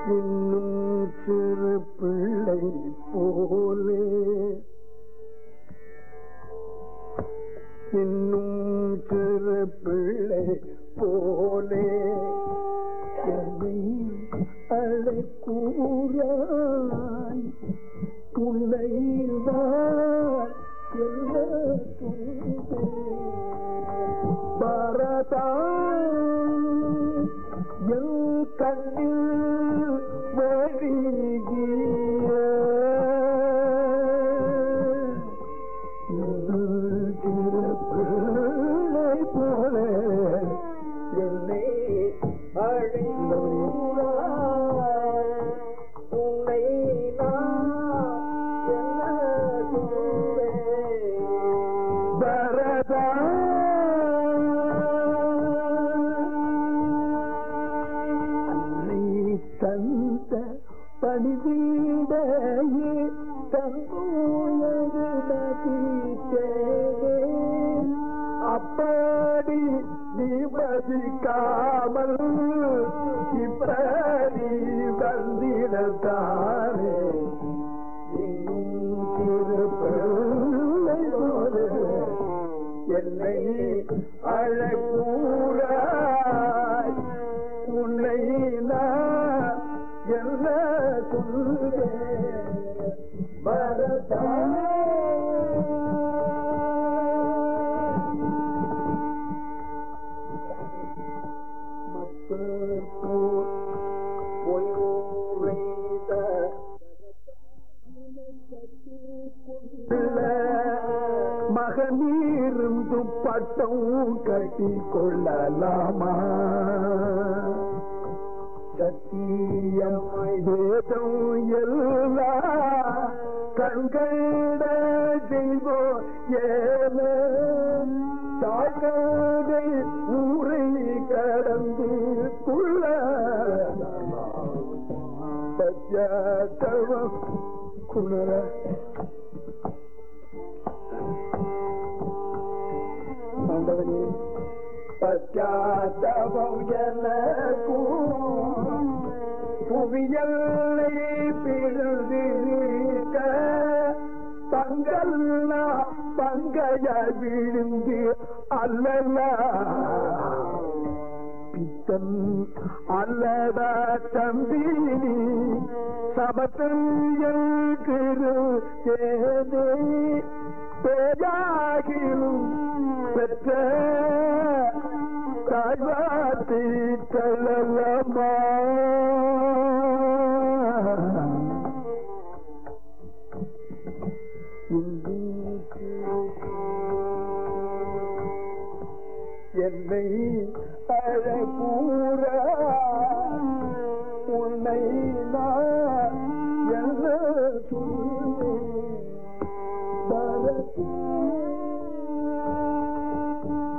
இன்னும் சிறு பிள்ளை போலே இன்னும் சிறு பிள்ளை போலே என்னை அழைக்கூறாய் உன்னைதான் என்ன பரதா என் கண்ணில் வழிகிய பிள்ளை போல என்னை அழைந்தோராய் உன்னை நான் என்ன சொல்வேன் பரதா அன்னை தந்த பணிவீடையே தங்கோயது நதித்தேனே அப்படி நீ மதிக்காமல் இப்படி வந்திடத்தானே இன்னும் சிறு பிள்ளை போல என்னை அழக்கூறாய் உன்னை நான் என்ன சொல்வேன் பரதா மக்கள் போர் பொய்வுரைத்த மகனீரும் துப்பட்டம் கட்டி கொள்ளலாமா சத்தியம் வேதம் எல்லா கண்கண்ட செய்வோ ஏன தாழ்கதை ஊரை கடந்து கொள்ள பத்யாத்தவம் குணர ஆண்டவனே பச்சாத்தபம் எனக்கும் புவியல்லை பிழுதிருக்க பங்கல்லா பங்கைய விழுந்து அல்லல பித்தன் அல்லதா தம்பி சபத்தில் எழுகிறு தேனே பேயாகிலும் பெற்ற தாழ்வாத்தி தள்ளலமா என்னை அழகூற உன்னை நான் என்ன சொல்வேன் பரதே